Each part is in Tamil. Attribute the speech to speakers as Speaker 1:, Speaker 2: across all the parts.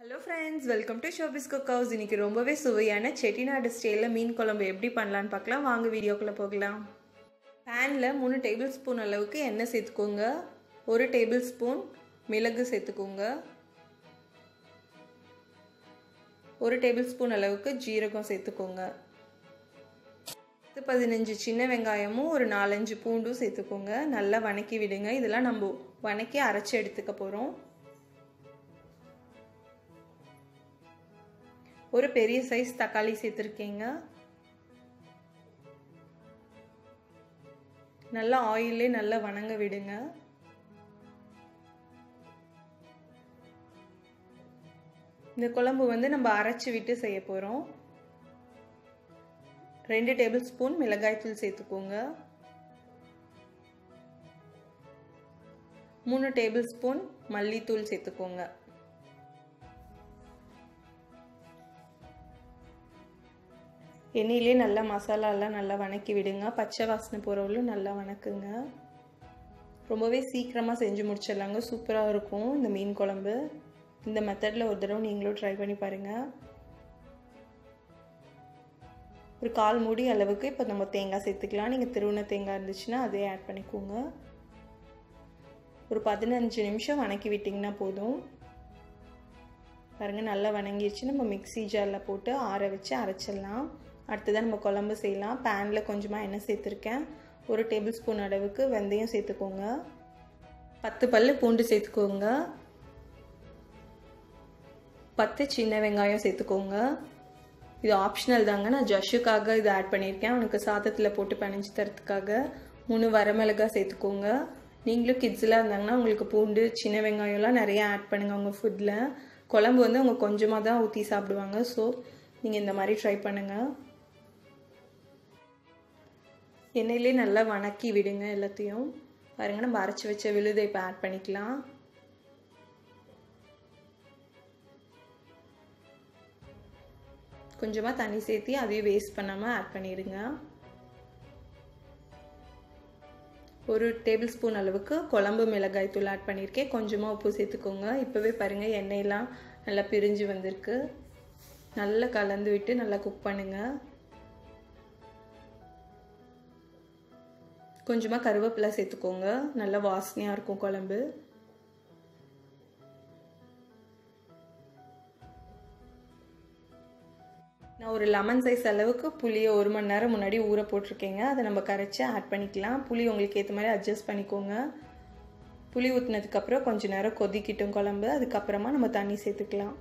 Speaker 1: hello friends welcome to Shobi's cook house இன்றைக்கி ரொம்பவே சுவையான செட்டிநாடு ஸ்டைலில் மீன் குழம்பு எப்படி பண்ணலான்னு பார்க்கலாம் வாங்க வீடியோக்குள்ளே போகலாம் பேனில் மூணு டேபிள் ஸ்பூன் அளவுக்கு எண்ணெய் சேர்த்துக்கோங்க ஒரு டேபிள் ஸ்பூன் மிளகு சேர்த்துக்கோங்க ஒரு டேபிள் ஸ்பூன் அளவுக்கு ஜீரகம் சேர்த்துக்கோங்க பத்து பதினஞ்சு சின்ன வெங்காயமும் ஒரு நாலஞ்சு பூண்டும் சேர்த்துக்கோங்க நல்லா வணக்கி விடுங்க இதெல்லாம் நம்ம வணக்கி அரைச்சி எடுத்துக்க போகிறோம் ஒரு பெரிய சைஸ் தக்காளி சேர்த்துருக்கீங்க நல்லா ஆயிலே நல்லா வணங்க விடுங்க இந்த குழம்பு வந்து நம்ம அரைச்சி விட்டு செய்ய போகிறோம் ரெண்டு டேபிள் ஸ்பூன் மிளகாய்த்தூள் சேர்த்துக்கோங்க மூணு டேபிள் ஸ்பூன் மல்லித்தூள் சேர்த்துக்கோங்க எண்ணெயிலே நல்லா மசாலாலாம் நல்லா வணக்கி விடுங்க பச்சை வாசனை போகிறவளும் நல்லா வணக்குங்க ரொம்பவே சீக்கிரமாக செஞ்சு முடிச்சிடலாங்க சூப்பராக இருக்கும் இந்த மீன் குழம்பு இந்த மெத்தடில் ஒரு தடவை நீங்களும் ட்ரை பண்ணி பாருங்கள் ஒரு கால் மூடி அளவுக்கு இப்போ நம்ம தேங்காய் சேர்த்துக்கலாம் நீங்கள் திருவண்ண தேங்காய் இருந்துச்சுன்னா அதே ஆட் பண்ணிக்கோங்க ஒரு பதினஞ்சு நிமிஷம் வணக்கி விட்டிங்கன்னா போதும் பாருங்கள் நல்லா வணங்கிடுச்சு நம்ம மிக்சி ஜாரில் போட்டு ஆற வச்சு அரைச்சிடலாம் அடுத்ததான் நம்ம குழம்பு செய்யலாம் பேனில் கொஞ்சமாக எண்ணெய் சேர்த்துருக்கேன் ஒரு டேபிள் ஸ்பூன் அளவுக்கு வெந்தயம் சேர்த்துக்கோங்க பத்து பல் பூண்டு சேர்த்துக்கோங்க பத்து சின்ன வெங்காயம் சேர்த்துக்கோங்க இது ஆப்ஷனல் தாங்க நான் ஜஷுக்காக இது ஆட் பண்ணியிருக்கேன் அவனுக்கு சாதத்தில் போட்டு பனைஞ்சு தரத்துக்காக மூணு வரமிளகாய் சேர்த்துக்கோங்க நீங்களும் கிட்ஸ்லாம் இருந்தாங்கன்னா உங்களுக்கு பூண்டு சின்ன வெங்காயம்லாம் நிறைய ஆட் பண்ணுங்கள் உங்கள் ஃபுட்டில் குழம்பு வந்து அவங்க கொஞ்சமாக தான் ஊற்றி சாப்பிடுவாங்க ஸோ நீங்கள் இந்த மாதிரி ட்ரை பண்ணுங்கள் எண்ணெயிலே நல்லா வணக்கி விடுங்க எல்லாத்தையும் பாருங்கள் நம்ம அரைச்சி வச்ச விழுதை இப்போ ஆட் பண்ணிக்கலாம் கொஞ்சமாக தண்ணி சேர்த்தி அதையும் வேஸ்ட் பண்ணாமல் ஆட் பண்ணிடுங்க ஒரு டேபிள் ஸ்பூன் அளவுக்கு குழம்பு மிளகாய் தூள் ஆட் பண்ணியிருக்கேன் கொஞ்சமாக உப்பு சேர்த்துக்கோங்க இப்போவே பாருங்கள் எண்ணெயெல்லாம் நல்லா பிரிஞ்சு வந்திருக்கு நல்லா கலந்து விட்டு நல்லா குக் பண்ணுங்கள் கொஞ்சமாக கருவேப்பிலை சேர்த்துக்கோங்க நல்லா வாசனையாக இருக்கும் குழம்பு நான் ஒரு லெமன் சைஸ் அளவுக்கு புளியை ஒரு மணி நேரம் முன்னாடி ஊற போட்டிருக்கேங்க அதை நம்ம கரைச்சி ஆட் பண்ணிக்கலாம் புளி உங்களுக்கு ஏற்ற மாதிரி அட்ஜஸ்ட் பண்ணிக்கோங்க புளி ஊற்றினதுக்கப்புறம் கொஞ்சம் நேரம் கொதிக்கிட்டும் குழம்பு அதுக்கப்புறமா நம்ம தண்ணி சேர்த்துக்கலாம்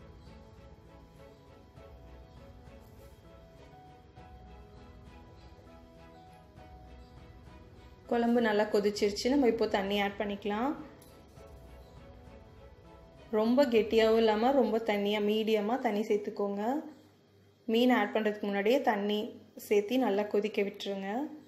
Speaker 1: குழம்பு நல்லா கொதிச்சிருச்சு நம்ம இப்போ தண்ணி ஆட் பண்ணிக்கலாம் ரொம்ப கெட்டியாகவும் இல்லாமல் ரொம்ப தண்ணியாக மீடியமாக தண்ணி சேர்த்துக்கோங்க மீன் ஆட் பண்ணுறதுக்கு முன்னாடியே தண்ணி சேர்த்தி நல்லா கொதிக்க விட்டுருங்க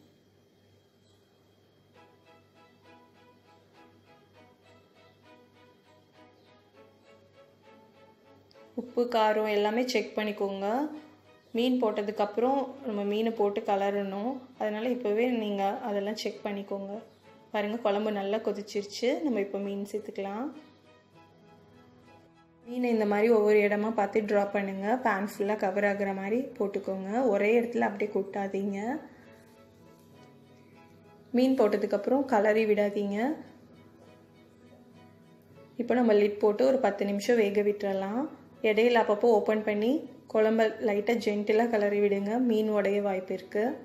Speaker 1: உப்பு காரம் எல்லாமே செக் பண்ணிக்கோங்க மீன் போட்டதுக்கப்புறம் நம்ம மீனை போட்டு கலரணும் அதனால் இப்போவே நீங்கள் அதெல்லாம் செக் பண்ணிக்கோங்க பாருங்கள் குழம்பு நல்லா கொதிச்சிருச்சு நம்ம இப்போ மீன் சேர்த்துக்கலாம் மீனை இந்த மாதிரி ஒவ்வொரு இடமா பார்த்து ட்ரா பண்ணுங்கள் பேன் ஃபுல்லாக கவர் ஆகிற மாதிரி போட்டுக்கோங்க ஒரே இடத்துல அப்படியே கொட்டாதீங்க மீன் போட்டதுக்கப்புறம் கலரி விடாதீங்க இப்போ நம்ம லிட் போட்டு ஒரு பத்து நிமிஷம் வேக விட்டுறலாம் இடையில அப்பப்போ ஓப்பன் பண்ணி குழம்ப லைட்டாக ஜென்டிலாக கலரி விடுங்க மீன் உடைய வாய்ப்பு இருக்குது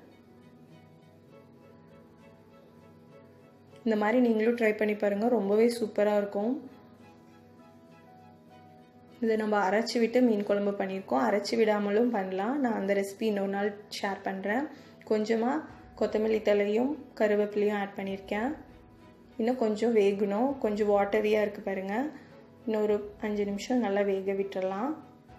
Speaker 1: இந்த மாதிரி நீங்களும் ட்ரை பண்ணி பாருங்கள் ரொம்பவே சூப்பராக இருக்கும் இதை நம்ம அரைச்சி விட்டு மீன் குழம்பு பண்ணியிருக்கோம் அரைச்சி விடாமலும் பண்ணலாம் நான் அந்த ரெசிபி இன்னொரு நாள் ஷேர் பண்ணுறேன் கொஞ்சமாக கொத்தமல்லி தலையும் கருவேப்பிலையும் ஆட் பண்ணியிருக்கேன் இன்னும் கொஞ்சம் வேகணும் கொஞ்சம் வாட்டரியாக இருக்குது பாருங்கள் இன்னொரு அஞ்சு நிமிஷம் நல்லா வேக விட்டுறலாம்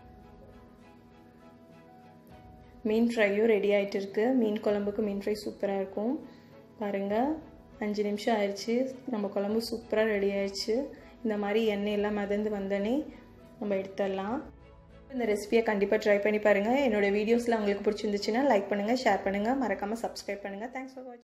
Speaker 1: மீன் ஃப்ரையும் ரெடி ஆகிட்டு இருக்கு மீன் குழம்புக்கு மீன் ஃப்ரை சூப்பராக இருக்கும் பாருங்கள் அஞ்சு நிமிஷம் ஆயிடுச்சு நம்ம குழம்பு சூப்பராக ரெடி ஆயிடுச்சு இந்த மாதிரி எண்ணெயெல்லாம் மிதந்து வந்தோடனே நம்ம எடுத்துடலாம் இந்த ரெசிபியை கண்டிப்பாக ட்ரை பண்ணி பாருங்கள் என்னோடய வீடியோஸில் உங்களுக்கு பிடிச்சிருந்துச்சுன்னா லைக் பண்ணுங்கள் ஷேர் பண்ணுங்கள் மறக்காமல் சப்ஸ்கிரைப் பண்ணுங்கள் தேங்க்ஸ் ஃபார் வாட்சிங்